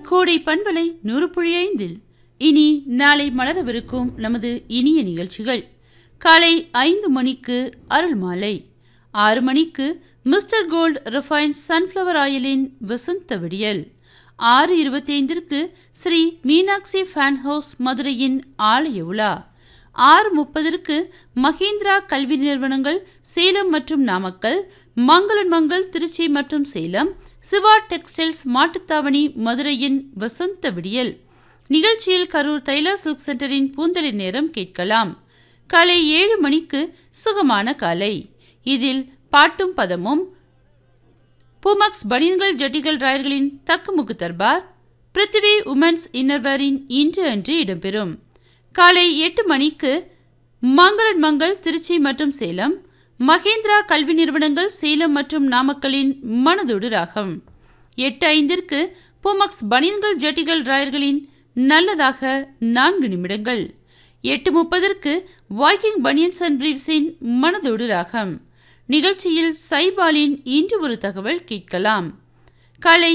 கோடை பண்பலை நூறு புள்ளி ஐந்தில் இனி நாளை மலரவிருக்கும் நமது இனிய நிகழ்ச்சிகள் காலை ஐந்து மணிக்கு அருள் மாலை ஆறு மணிக்கு மிஸ்டர் கோல்ட் ரிஃபைன் சன்ஃப்ளவர் ஆயிலின் வசந்த விடியல் ஆறு இருபத்தி ஐந்திற்கு ஸ்ரீ மீனாட்சி ஃபேன் ஹவுஸ் மதுரையின் ஆலய உலா ஆறு முப்பதற்கு மஹிந்திரா கல்வி நிறுவனங்கள் சேலம் மற்றும் நாமக்கல் மங்களன் மங்கல் திருச்சி மற்றும் சேலம் சிவா டெக்ஸ்டைல்ஸ் மாட்டுத்தாவணி மதுரையின் வசந்த விடியல் நிகழ்ச்சியில் கரூர் தைலா சில்க் சென்டரின் பூந்தளி நேரம் கேட்கலாம் காலை ஏழு மணிக்கு சுகமான காலை இதில் பாட்டும் பதமும் பூமக்ஸ் பனியன்கள் ஜட்டிகள் ராயர்களின் தக்குமுக்கு தர்பார் பிருத்திவி உமன்ஸ் இன்னர்வேரின் இன்று அன்று இடம்பெறும் காலை எட்டு மணிக்கு மங்களன் மங்கல் திருச்சி மற்றும் சேலம் மகேந்திரா கல்வி நிறுவனங்கள் சேலம் மற்றும் நாமக்கலின் மனதொடு ராகம் எட்டு ஐந்திற்கு பூமக்ஸ் பனியன்கள் ஜட்டிகள் ராயர்களின் நல்லதாக நான்கு நிமிடங்கள் எட்டு முப்பதற்கு வாக்கிங் பனியன்ஸ் அண்ட் பிரீவ்ஸின் மனதொடு ராகம் நிகழ்ச்சியில் சைபாலின் இன்று ஒரு தகவல் கேட்கலாம் காலை